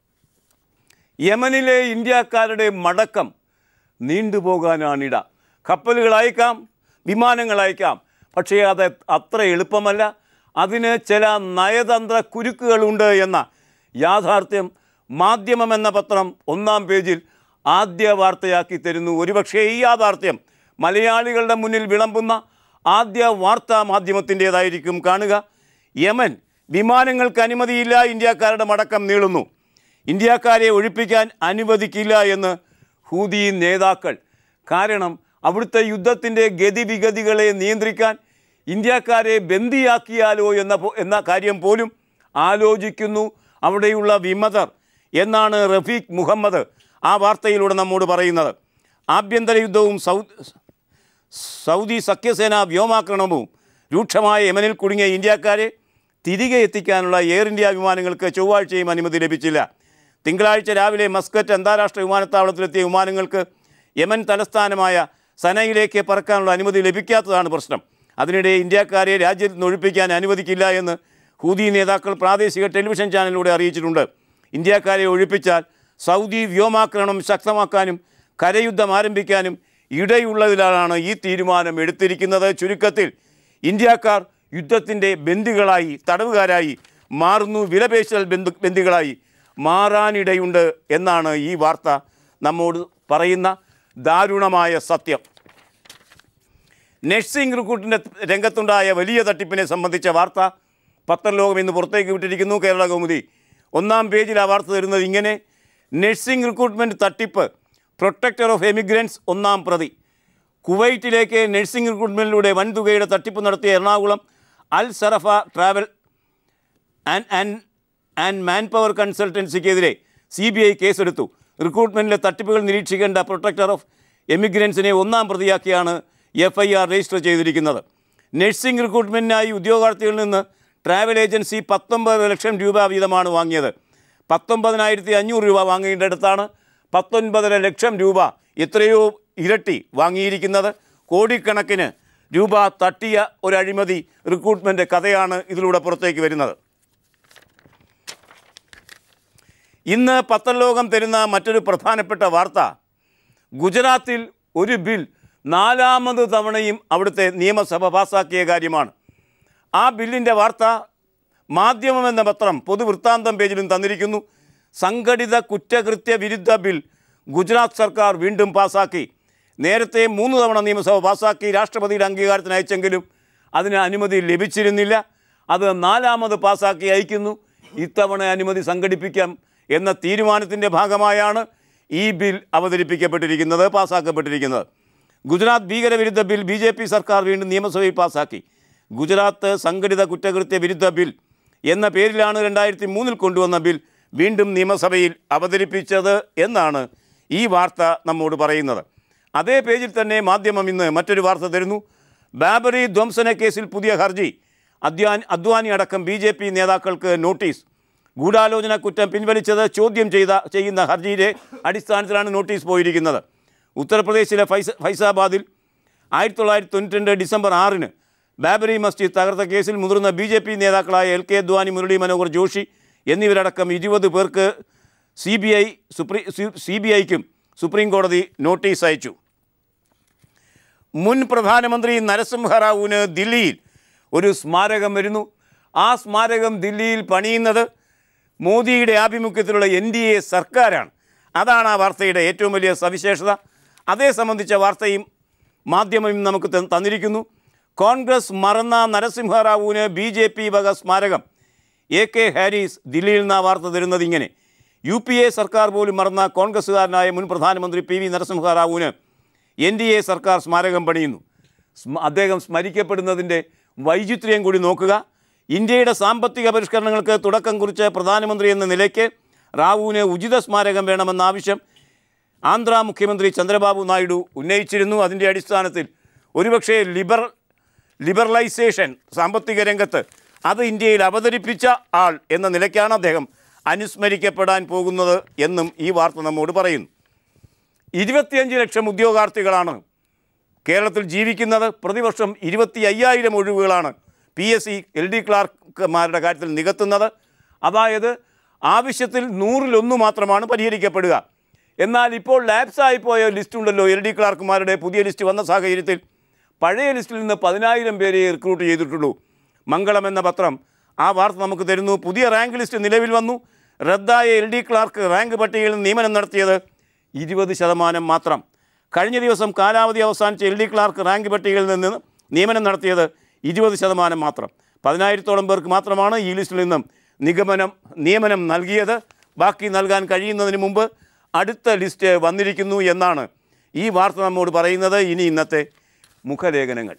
യമനിലെ ഇന്ത്യക്കാരുടെ മടക്കം നീണ്ടുപോകാനാണിട കപ്പലുകൾ അയക്കാം വിമാനങ്ങൾ അയക്കാം പക്ഷേ അത് അത്ര എളുപ്പമല്ല അതിന് ചില നയതന്ത്ര കുരുക്കുകളുണ്ട് എന്ന യാഥാർത്ഥ്യം മാധ്യമം എന്ന പത്രം ഒന്നാം പേജിൽ ആദ്യ വാർത്തയാക്കി തരുന്നു ഒരുപക്ഷേ ഈ യാഥാർത്ഥ്യം മലയാളികളുടെ മുന്നിൽ വിളമ്പുന്ന ആദ്യ വാർത്താ മാധ്യമത്തിൻ്റേതായിരിക്കും കാണുക യമൻ വിമാനങ്ങൾക്ക് അനുമതിയില്ല ഇന്ത്യക്കാരുടെ മടക്കം നീളുന്നു ഇന്ത്യക്കാരെ ഒഴിപ്പിക്കാൻ അനുവദിക്കില്ല എന്ന് ഹൂതി നേതാക്കൾ കാരണം അവിടുത്തെ യുദ്ധത്തിൻ്റെ ഗതിവിഗതികളെ നിയന്ത്രിക്കാൻ ഇന്ത്യക്കാരെ ബന്ദിയാക്കിയാലോ എന്ന പോ- എന്ന കാര്യം പോലും ആലോചിക്കുന്നു അവിടെയുള്ള വിമതർ എന്നാണ് റഫീഖ് മുഹമ്മദ് ആ വാർത്തയിലൂടെ നമ്മോട് പറയുന്നത് ആഭ്യന്തര യുദ്ധവും സൗ സൗദി സഖ്യസേന വ്യോമാക്രമണവും രൂക്ഷമായ യമനിൽ കുടുങ്ങിയ ഇന്ത്യക്കാരെ തിരികെ എത്തിക്കാനുള്ള എയർ ഇന്ത്യ വിമാനങ്ങൾക്ക് ചൊവ്വാഴ്ചയും അനുമതി ലഭിച്ചില്ല തിങ്കളാഴ്ച രാവിലെ മസ്കറ്റ് അന്താരാഷ്ട്ര വിമാനത്താവളത്തിലെത്തിയ വിമാനങ്ങൾക്ക് യമൻ തലസ്ഥാനമായ സനയിലേക്ക് പറക്കാനുള്ള അനുമതി ലഭിക്കാത്തതാണ് പ്രശ്നം അതിനിടെ ഇന്ത്യക്കാരെ രാജ്യത്ത് നിന്ന് ഒഴിപ്പിക്കാൻ അനുവദിക്കില്ല എന്ന് ഹൂതി നേതാക്കൾ പ്രാദേശിക ടെലിവിഷൻ ചാനലിലൂടെ അറിയിച്ചിട്ടുണ്ട് ഇന്ത്യക്കാരെ ഒഴിപ്പിച്ചാൽ സൗദി വ്യോമാക്രമണം ശക്തമാക്കാനും കരയുദ്ധം ആരംഭിക്കാനും ഇടയുള്ളതിലാണ് ഈ തീരുമാനം എടുത്തിരിക്കുന്നത് ചുരുക്കത്തിൽ ഇന്ത്യക്കാർ യുദ്ധത്തിൻ്റെ ബന്ദികളായി തടവുകാരായി മാറുന്നു വിലപേശൽ ബന്ധു ബന്ദികളായി മാറാനിടയുണ്ട് എന്നാണ് ഈ വാർത്ത നമ്മോട് പറയുന്ന ദാരുണമായ സത്യം നഴ്സിംഗ് റിക്രൂട്ടിൻ്റെ രംഗത്തുണ്ടായ വലിയ തട്ടിപ്പിനെ സംബന്ധിച്ച വാർത്ത പത്രലോകം ഇന്ന് പുറത്തേക്ക് വിട്ടിരിക്കുന്നു കേരള കൗമുദി ഒന്നാം പേജിൽ ആ വാർത്ത തരുന്നത് ഇങ്ങനെ നഴ്സിംഗ് റിക്രൂട്ട്മെൻറ്റ് തട്ടിപ്പ് പ്രൊട്ടക്ടർ ഓഫ് എമിഗ്രൻസ് ഒന്നാം പ്രതി കുവൈറ്റിലേക്ക് നഴ്സിംഗ് റിക്രൂട്ട്മെൻറ്റിലൂടെ വൻതുകയുടെ തട്ടിപ്പ് നടത്തിയ Ernakulam Al Zarafa travel and and and manpower കൺസൾട്ടൻസിക്കെതിരെ സി ബി ഐ കേസെടുത്തു റിക്രൂട്ട്മെൻറ്റിലെ തട്ടിപ്പുകൾ നിരീക്ഷിക്കേണ്ട പ്രൊട്ടക്ടർ ഓഫ് എമിഗ്രൻസിനെ ഒന്നാം പ്രതിയാക്കിയാണ് എഫ് ഐ ആർ രജിസ്റ്റർ ചെയ്തിരിക്കുന്നത് നഴ്സിംഗ് റിക്രൂട്ട്മെൻറ്റിനായി ഉദ്യോഗാർത്ഥികളിൽ നിന്ന് ട്രാവൽ ഏജൻസി പത്തൊമ്പത് ലക്ഷം രൂപ വീതമാണ് വാങ്ങിയത് പത്തൊമ്പതിനായിരത്തി അഞ്ഞൂറ് രൂപ വാങ്ങേണ്ടടുത്താണ് പത്തൊൻപതര ലക്ഷം രൂപ എത്രയോ ഇരട്ടി വാങ്ങിയിരിക്കുന്നത് കോടിക്കണക്കിന് രൂപ തട്ടിയ ഒരു അഴിമതി റിക്രൂട്ട്മെൻറ്റ് കഥയാണ് ഇതിലൂടെ പുറത്തേക്ക് വരുന്നത് ഇന്ന് പത്രലോകം തരുന്ന മറ്റൊരു പ്രധാനപ്പെട്ട വാർത്ത ഗുജറാത്തിൽ ഒരു ബിൽ നാലാമത് തവണയും അവിടുത്തെ നിയമസഭ പാസാക്കിയ കാര്യമാണ് ആ ബില്ലിൻ്റെ വാർത്ത മാധ്യമം എന്ന പത്രം പൊതുവൃത്താന്തം പേജിലും തന്നിരിക്കുന്നു സംഘടിത കുറ്റകൃത്യ വിരുദ്ധ ബിൽ ഗുജറാത്ത് സർക്കാർ വീണ്ടും പാസാക്കി നേരത്തെ മൂന്ന് തവണ നിയമസഭ പാസാക്കി രാഷ്ട്രപതിയുടെ അംഗീകാരത്തിന് അയച്ചെങ്കിലും അതിന് അനുമതി ലഭിച്ചിരുന്നില്ല അത് നാലാമത് പാസാക്കി അയക്കുന്നു ഇത്തവണ അനുമതി സംഘടിപ്പിക്കാം എന്ന തീരുമാനത്തിൻ്റെ ഭാഗമായാണ് ഈ ബിൽ അവതരിപ്പിക്കപ്പെട്ടിരിക്കുന്നത് പാസാക്കപ്പെട്ടിരിക്കുന്നത് ഗുജറാത്ത് ഭീകരവിരുദ്ധ ബിൽ ബി ജെ പി സർക്കാർ വീണ്ടും നിയമസഭയിൽ പാസാക്കി ഗുജറാത്ത് സംഘടിത കുറ്റകൃത്യ വിരുദ്ധ ബിൽ എന്ന പേരിലാണ് രണ്ടായിരത്തി മൂന്നിൽ കൊണ്ടുവന്ന ബിൽ വീണ്ടും നിയമസഭയിൽ അവതരിപ്പിച്ചത് എന്നാണ് ഈ വാർത്ത നമ്മോട് പറയുന്നത് അതേ പേജിൽ തന്നെ മാധ്യമം ഇന്ന് മറ്റൊരു വാർത്ത തരുന്നു ബാബറി ധ്വംസന കേസിൽ പുതിയ ഹർജി അദ്വാനി അദ്വാനി അടക്കം ബി ജെ പി നേതാക്കൾക്ക് നോട്ടീസ് ഗൂഢാലോചന കുറ്റം പിൻവലിച്ചത് ചോദ്യം ചെയ്ത ചെയ്യുന്ന ഹർജിയിലെ അടിസ്ഥാനത്തിലാണ് നോട്ടീസ് പോയിരിക്കുന്നത് ഉത്തർപ്രദേശിലെ ഫൈസ ഫൈസാബാദിൽ ആയിരത്തി തൊള്ളായിരത്തി തൊണ്ണൂറ്റി രണ്ട് ഡിസംബർ ആറിന് ബാബറി മസ്ജിദ് തകർത്ത കേസിൽ മുതിർന്ന ബി ജെ പി നേതാക്കളായ എൽ കെ അദ്വാനി മുരളി മനോഹർ ജോഷി എന്നിവരടക്കം ഇരുപത് പേർക്ക് സി ബി ഐ സുപ്രീ സി ബി ഐക്കും സുപ്രീം കോടതി നോട്ടീസ് അയച്ചു മുൻ പ്രധാനമന്ത്രി നരസിംഹറാവുവിന് ദില്ലിയിൽ ഒരു സ്മാരകം വരുന്നു ആ സ്മാരകം ദില്ലിയിൽ പണിയുന്നത് മോദിയുടെ ആഭിമുഖ്യത്തിലുള്ള എൻ ഡി എ സർക്കാരാണ് അതാണ് ആ വാർത്തയുടെ ഏറ്റവും വലിയ സവിശേഷത അതേ സംബന്ധിച്ച വാർത്തയും മാധ്യമം നമുക്ക് ത- തന്നിരിക്കുന്നു കോൺഗ്രസ് മറന്ന നരസിംഹറാവുവിന് ബി ജെ പി വക സ്മാരകം എ കെ ഹാരിസ് ദില്ലിയിൽ നിന്ന് ആ വാർത്ത തരുന്നത് ഇങ്ങനെ യു പി എ സർക്കാർ പോലും മറന്ന കോൺഗ്രസ്സുകാരനായ മുൻ പ്രധാനമന്ത്രി പി വി നരസിംഹറാവുവിന് എൻ ഡി എ സർക്കാർ സ്മാരകം പണിയുന്നു സ്മ- അദ്ദേഹം സ്മരിക്കപ്പെടുന്നതിൻ്റെ വൈചിത്ര്യം കൂടി നോക്കുക ഇന്ത്യയുടെ സാമ്പത്തിക പരിഷ്കരണങ്ങൾക്ക് തുടക്കം കുറിച്ച പ്രധാനമന്ത്രി എന്ന നിലയ്ക്ക് റാവുവിന് ഉചിത സ്മാരകം വേണമെന്ന ആവശ്യം ആന്ധ്ര മുഖ്യമന്ത്രി ചന്ദ്രബാബു നായിഡു ഉന്നയിച്ചിരുന്നു അതിൻ്റെ അടിസ്ഥാനത്തിൽ ഒരുപക്ഷേ ലിബർ ലിബറലൈസേഷൻ സാമ്പത്തിക രംഗത്ത് അത് ഇന്ത്യയിൽ അവതരിപ്പിച്ച ആൾ എന്ന നിലയ്ക്കാണ് അദ്ദേഹം അനുസ്മരിക്കപ്പെടാൻ പോകുന്നത് എന്നും ഈ വാർത്ത നമ്മോട് പറയുന്നു ഇരുപത്തിയഞ്ച് ലക്ഷം ഉദ്യോഗാർത്ഥികളാണ് കേരളത്തിൽ ജീവിക്കുന്നത് പ്രതിവർഷം ഇരുപത്തി അയ്യായിരം ഒഴിവുകളാണ് P S C L D ക്ലാർക്കുമാരുടെ കാര്യത്തിൽ നികത്തുന്നത് അതായത് ആവശ്യത്തിൽ നൂറിലൊന്ന് മാത്രമാണ് പരിഹരിക്കപ്പെടുക എന്നാൽ ഇപ്പോൾ ലാപ്സായി പോയ ലിസ്റ്റ് ഉണ്ടല്ലോ എൽ ഡി ക്ലാർക്കുമാരുടെ പുതിയ ലിസ്റ്റ് വന്ന സാഹചര്യത്തിൽ പഴയ ലിസ്റ്റിൽ നിന്ന് പതിനായിരം പേരെ റിക്രൂട്ട് ചെയ്തിട്ടുള്ളൂ മംഗളം എന്ന പത്രം ആ വാർത്ത നമുക്ക് തരുന്നു പുതിയ റാങ്ക് ലിസ്റ്റ് നിലവിൽ വന്നു റദ്ദായ എൽ ഡി ക്ലാർക്ക് റാങ്ക് പട്ടികയിൽ നിന്ന് നിയമനം നടത്തിയത് ഇരുപത് ശതമാനം മാത്രം കഴിഞ്ഞ ദിവസം കാലാവധി അവസാനിച്ച എൽ ഡി ക്ലാർക്ക് റാങ്ക് പട്ടികയിൽ നിന്ന് നിയമനം നടത്തിയത് ഇരുപത് ശതമാനം മാത്രം പതിനായിരത്തോളം പേർക്ക് മാത്രമാണ് ഈ ലിസ്റ്റിൽ നിന്നും നിഗമനം നിയമനം നൽകിയത് ബാക്കി നൽകാൻ കഴിയുന്നതിന് മുമ്പ് അടുത്ത ലിസ്റ്റ് വന്നിരിക്കുന്നു എന്നാണ് ഈ വാർത്ത നമ്മോട് പറയുന്നത് ഇനി ഇന്നത്തെ മുഖലേഖനങ്ങൾ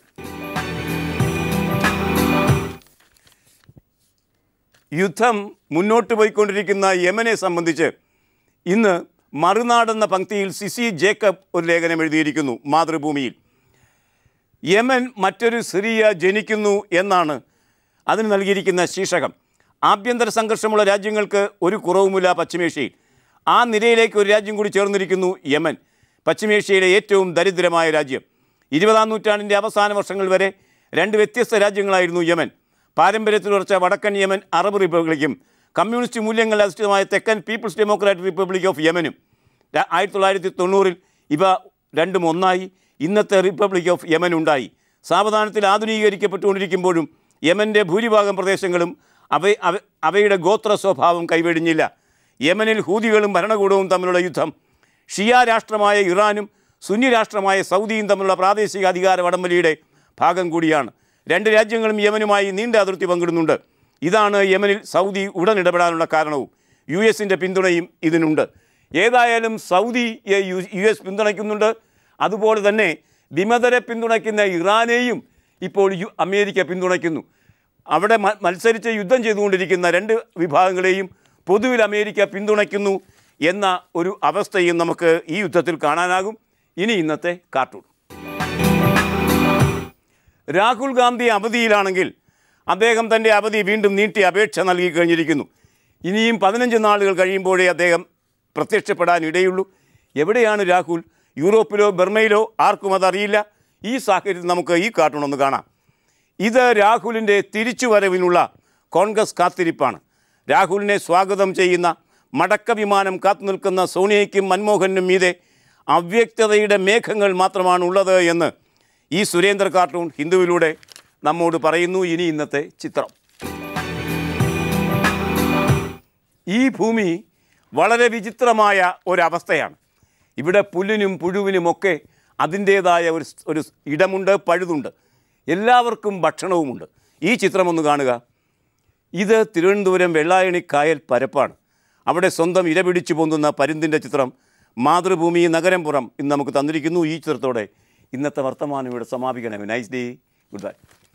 യുദ്ധം മുന്നോട്ട് പോയിക്കൊണ്ടിരിക്കുന്ന യമനെ സംബന്ധിച്ച് ഇന്ന് മറുനാടെന്ന പങ്ക്തിയിൽ സിസി ജേക്കബ് ഒരു ലേഖനം എഴുതിയിരിക്കുന്നു മാതൃഭൂമിയിൽ യമൻ മറ്റൊരു സിറിയ ജനിക്കുന്നു എന്നാണ് അതിന് നൽകിയിരിക്കുന്ന ശീർഷകം ആഭ്യന്തര സംഘർഷമുള്ള രാജ്യങ്ങൾക്ക് ഒരു കുറവുമില്ല പശ്ചിമേഷ്യയിൽ ആ നിരയിലേക്ക് ഒരു രാജ്യം കൂടി ചേർന്നിരിക്കുന്നു യമൻ പശ്ചിമേഷ്യയിലെ ഏറ്റവും ദരിദ്രമായ രാജ്യം ഇരുപതാം നൂറ്റാണ്ടിൻ്റെ അവസാന വർഷങ്ങൾ വരെ രണ്ട് വ്യത്യസ്ത രാജ്യങ്ങളായിരുന്നു യമൻ പാരമ്പര്യത്തിൽ ഉറച്ച വടക്കൻ യമൻ അറബ് റിപ്പബ്ലിക്കും കമ്മ്യൂണിസ്റ്റ് മൂല്യങ്ങൾ അധിഷ്ഠിതമായ തെക്കൻ പീപ്പിൾസ് ഡെമോക്രാറ്റിക് റിപ്പബ്ലിക് ഓഫ് യമനും ര- ആയിരത്തി തൊള്ളായിരത്തി തൊണ്ണൂറിൽ ഇവ രണ്ടും ഒന്നായി ഇന്നത്തെ റിപ്പബ്ലിക് ഓഫ് യമൻ ഉണ്ടായി സാവധാനത്തിൽ ആധുനീകരിക്കപ്പെട്ടുകൊണ്ടിരിക്കുമ്പോഴും യമൻ്റെ ഭൂരിഭാഗം പ്രദേശങ്ങളും അവ അവ- അവയുടെ ഗോത്ര സ്വഭാവം കൈവെടിഞ്ഞില്ല യമനിൽ ഹൂതികളും ഭരണകൂടവും തമ്മിലുള്ള യുദ്ധം ഷിയ രാഷ്ട്രമായ ഇറാനും സുന്നി രാഷ്ട്രമായ സൗദിയും തമ്മിലുള്ള പ്രാദേശിക അധികാര വടംവലിയുടെ ഭാഗം കൂടിയാണ് രണ്ട് രാജ്യങ്ങളും യമനുമായി നീണ്ട അതിർത്തി പങ്കിടുന്നുണ്ട് ഇതാണ് യമനിൽ സൗദി ഉടൻ ഇടപെടാനുള്ള കാരണവും യു എസിൻ്റെ പിന്തുണയും ഇതിനുണ്ട് ഏതായാലും സൗദിയെ യു യു എസ് പിന്തുണയ്ക്കുന്നുണ്ട് അതുപോലെ തന്നെ വിമതരെ പിന്തുണയ്ക്കുന്ന ഇറാനെയും ഇപ്പോൾ യു അമേരിക്ക പിന്തുണയ്ക്കുന്നു അവിടെ മ- മത്സരിച്ച് യുദ്ധം ചെയ്തുകൊണ്ടിരിക്കുന്ന രണ്ട് വിഭാഗങ്ങളെയും പൊതുവിൽ അമേരിക്ക പിന്തുണയ്ക്കുന്നു എന്ന ഒരു അവസ്ഥയും നമുക്ക് ഈ യുദ്ധത്തിൽ കാണാനാകും ഇനി ഇന്നത്തെ കാർട്ടൂൺ രാഹുൽ ഗാന്ധി അവധിയിലാണെങ്കിൽ അദ്ദേഹം തൻ്റെ അവധി വീണ്ടും നീട്ടി അപേക്ഷ നൽകി കഴിഞ്ഞിരിക്കുന്നു ഇനിയും പതിനഞ്ച് നാളുകൾ കഴിയുമ്പോഴേ അദ്ദേഹം പ്രത്യക്ഷപ്പെടാൻ ഇടയുള്ളൂ എവിടെയാണ് രാഹുൽ യൂറോപ്പിലോ ബർമയിലോ ആർക്കും അതറിയില്ല ഈ സാഹചര്യത്തിൽ നമുക്ക് ഈ കാർട്ടൂൺ ഒന്ന് കാണാം ഇത് രാഹുലിൻ്റെ തിരിച്ചുവരവിനുള്ള കോൺഗ്രസ് കാത്തിരിപ്പാണ് രാഹുലിനെ സ്വാഗതം ചെയ്യുന്ന മടക്ക വിമാനം കാത്തുനിൽക്കുന്ന സോണിയയ്ക്കും മൻമോഹനും മീതെ അവ്യക്തതയുടെ മേഘങ്ങൾ മാത്രമാണ് ഉള്ളത് എന്ന് ഈ സുരേന്ദ്ര കാർട്ടൂൺ ഹിന്ദുവിലൂടെ നമ്മോട് പറയുന്നു ഇനി ഇന്നത്തെ ചിത്രം ഈ ഭൂമി വളരെ വിചിത്രമായ ഒരവസ്ഥയാണ് ഇവിടെ പുല്ലിനും പുഴുവിനുമൊക്കെ അതിൻ്റേതായ ഒരു സ്- ഒരു സ് ഇടമുണ്ട് പഴുതുണ്ട് എല്ലാവർക്കും ഭക്ഷണവുമുണ്ട് ഈ ചിത്രം ഒന്ന് കാണുക ഇത് തിരുവനന്തപുരം വെള്ളായണി കായൽ പരപ്പാണ് അവിടെ സ്വന്തം ഇരപിടിച്ചു പൊന്തുന്ന പരുന്തിൻ്റെ ചിത്രം മാതൃഭൂമി നഗരം പുറം ഇന്ന് നമുക്ക് തന്നിരിക്കുന്നു ഈ ചിത്രത്തോടെ ഇന്നത്തെ വർത്തമാനം ഇവിടെ സമാപിക്കണം നൈസ് ഡേ ഗുഡ് ബൈ